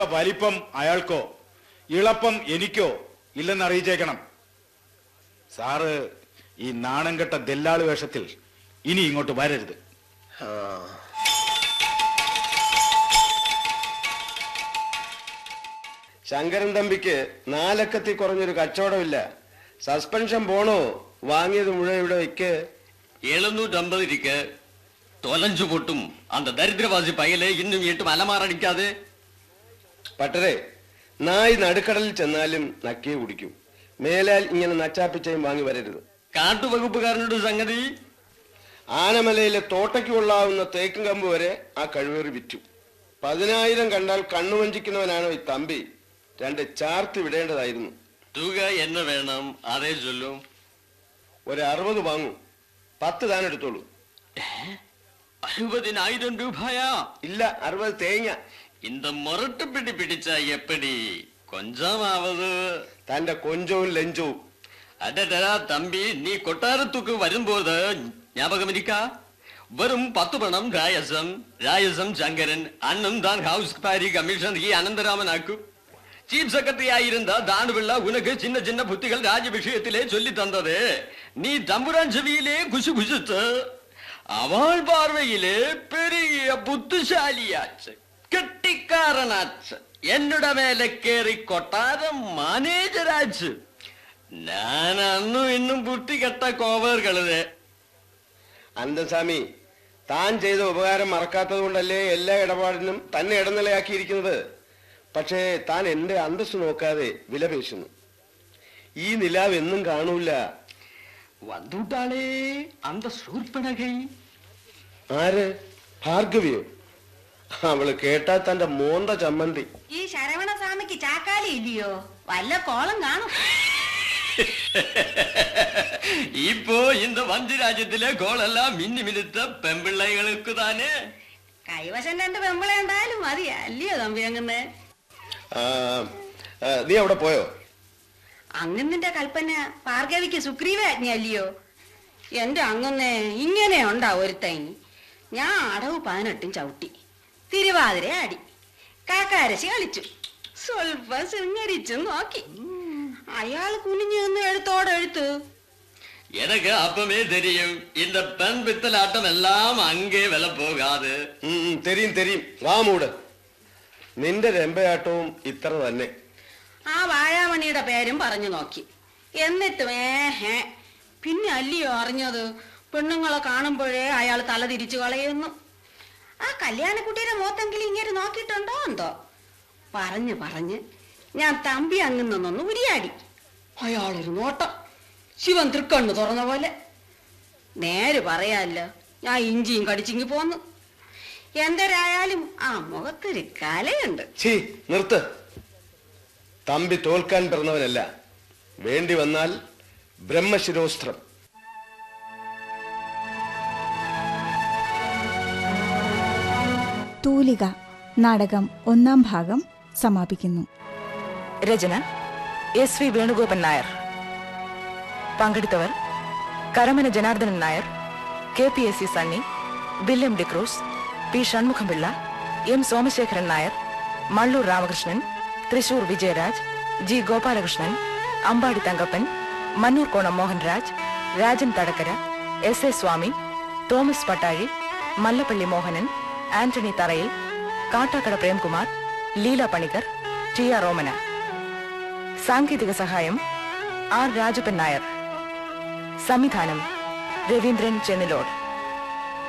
വലിപ്പം അയാൾക്കോ ഇളപ്പം എനിക്കോ ഇല്ലെന്ന് അറിയിച്ചേക്കണം സാറ് ഈ നാണം കെട്ട ദല്ലാള് വേഷത്തിൽ ഇനി ഇങ്ങോട്ട് വരരുത് ആ. ശങ്കരൻ തമ്പിക്ക് നാലക്കത്തിൽ കുറഞ്ഞൊരു കച്ചവടമില്ല സസ്പെൻഷൻ പോണോ വാങ്ങിയത് മുഴുവൻ ഇവിടെ വെക്ക് எழுநூற்றம்பது இருக்கு தொலைஞ்சு போட்டும் அந்த தரித்திரவாசி பயலே இன்னும் எட்டு மலமாறடிக்காது പട്ടരെ നായി നടുക്കടലിൽ ചെന്നാലും നക്കിയെ കുടിക്കും മേലാൽ ഇങ്ങനെ നച്ചാപ്പിച്ചയും വാങ്ങി വരരുത് കാട്ടുവകുപ്പുകാരനോട് സംഗതി ആനമലയിലെ തോട്ടയ്ക്ക് കൊള്ളാവുന്ന തേക്കും കമ്പ് വരെ ആ കഴിവേറി വിറ്റു പതിനായിരം കണ്ടാൽ കണ്ണുവഞ്ചിക്കുന്നവനാണോ ഈ തമ്പി രണ്ട് ചാർത്ത് വിടേണ്ടതായിരുന്നു തുക என்ன വേണം അതേ ചൊല്ലും ഒരു അറുപത് വാങ്ങൂ പത്ത് താൻ എടുത്തോളൂ அறுபதினாயிரம் ரூபாயா ഇല്ല അറുപത് തേങ്ങ இந்த முரட்டு பிடி பிடிச்சா எப்படி கொஞ்சமாவது തന്റെ കൊഞ്ചവും ലഞ്ചവും அடடா தம்பி நீ கொட்டாரத்துக்கு வரும்போது ஞாபகம் இருக்கா வெறும் பத்து பணம் ராயசம் ராயசம் சங்கரன் அண்ணன் தான் ஹவுஸ் பாரி கமிஷனர் அனந்தராமன் ஆக்கு சீஃப் செக்ரட்டரி ஆயிருந்த தானுபிள்ளா உனக்கு சின்ன சின்ன புத்திகள் ராஜ விஷயத்திலே சொல்லி தந்தது நீ தம்புரான் செவியிலே குசு குசுத்து அவள் பார்வையிலே பெரிய புத்திசாலியாச்சு கெட்டிக்காரனாச்சு என்னோட மேல கேറി കൊട്ടാരം മാനേജരാച്ച് ഞാൻ അന്നും ഇന്നും പുട്ടി കെട്ട കോവറുകളത് അന്തസ്വാമി താൻ ചെയ്ത ഉപകാരം മറക്കാത്തത് കൊണ്ടല്ലേ എല്ലാ ഇടപാടിനും തന്നെ ഇടനിലയാക്കിയിരിക്കുന്നത് പക്ഷേ താൻ എന്റെ അന്തസ് നോക്കാതെ വില പേശുന്നു ഈ നിലാവ് എന്നും കാണൂല வந்துட்டாளே அந்த சூர்பனகை ആര് ഭാർഗവിയോ അവള് കേട്ടാ തന്റെ മോന്ത ചമ്മന്തി ഈ ശരവണസ്വാമിക്ക് ചാക്കാലി ഇല്ലയോ വല്ല കോളം കാണും இப்போ இந்த വഞ്ചി രാജ്യത്തിലെ കോളെല്ലാം മിന്നി മിനുത്ത പെമ്പിള്ളൈകൾക്ക് താനേ കൈവശം രണ്ട് പെമ്പിളെ ഉണ്ടായാലും മതി അല്ലയോ തമ്പി അങ്ങന്ന് ആ, ആ, നീ അവിടെ പോയോ അങ്ങന്നിന്റെ കൽപ്പന ഭാർഗവിക്ക് സുഗ്രീവ ആജ്ഞ അല്ലയോ എന്റെ അങ്ങന്നെ ഇങ്ങനെ ഉണ്ടാ ഒരുത്തൈൻ ഞാൻ അടവ് പതിനെട്ടും ചവിട്ടി തിരുവാതിര ആടി കാക്കാരശി കളിച്ചു സ്വൽപ്പം ശൃംഗരിച്ചു നോക്കി അയാൾ കുനിഞ്ഞു നിന്ന് എഴുത്തോടെ എഴുത്തു எனக்கு அப்பவே தெரியும் இந்த பெண் பித்தலாட்டம் எல்லாம் அங்கே வில போகாது ഉം, ഉം, തെരിയും തെരിയും വാ മൂട് നിന്റെ രമ്പയാട്ടവും ഇത്ര തന്നെ ആ വാഴാമണിയുടെ പേരും പറഞ്ഞു നോക്കി എന്നിട്ടും ഏഹേ പിന്നെ അല്ലയോ അറിഞ്ഞത് പെണ്ണുങ്ങളെ കാണുമ്പോഴേ അയാൾ തല തിരിച്ചു കളയുന്നു ആ കല്യാണക്കുട്ടിയുടെ മുഖത്തെങ്കിലും ഇങ്ങനെ നോക്കിയിട്ടുണ്ടോ എന്തോ പറഞ്ഞു പറഞ്ഞ് ഞാൻ തമ്പി അങ്ങ് നിന്നൊന്ന് ഉരിയാടി അയാളൊരു നോട്ടം ശിവൻ തൃക്കണ്ണ് തുറന്ന പോലെ നേര് പറയാല്ല ഞാൻ ഇഞ്ചിയും കടിച്ചിങ്ങി പോന്നു എന്തരായാലും ആ മുഖത്തൊരു കലയുണ്ട് ഛീ നിർത്ത് തമ്പി തോൽക്കാൻ പിറന്നവനല്ല വേണ്ടി വന്നാൽ ബ്രഹ്മശിരോസ്ത്രം തൂലിക നാടകം ഒന്നാം ഭാഗം സമാപിക്കുന്നു രചന S V Venugopan Nair പങ്കെടുത്തവർ Karamana Janardhanan Nair K P S C Sunny William D'Cruz P ഷൺമുഖംപിള്ള M Somasekharan Nair Mallur Ramakrishnan Thrissur Vijayaraj G Gopalakrishnan Ambadi Thankappan Mannur കോണം Mohanraj Rajan തടക്കര S A Swami Thomas Pattazhi Mallappally Mohanan Antony തറയിൽ കാട്ടാക്കട പ്രേംകുമാർ ലീല പണിക്കർ ടി ആർ റോമന സാങ്കേതിക സഹായം ആർ രാജപ്പൻ നായർ സംവിധാനം രവീന്ദ്രൻ ചെന്നിലോട്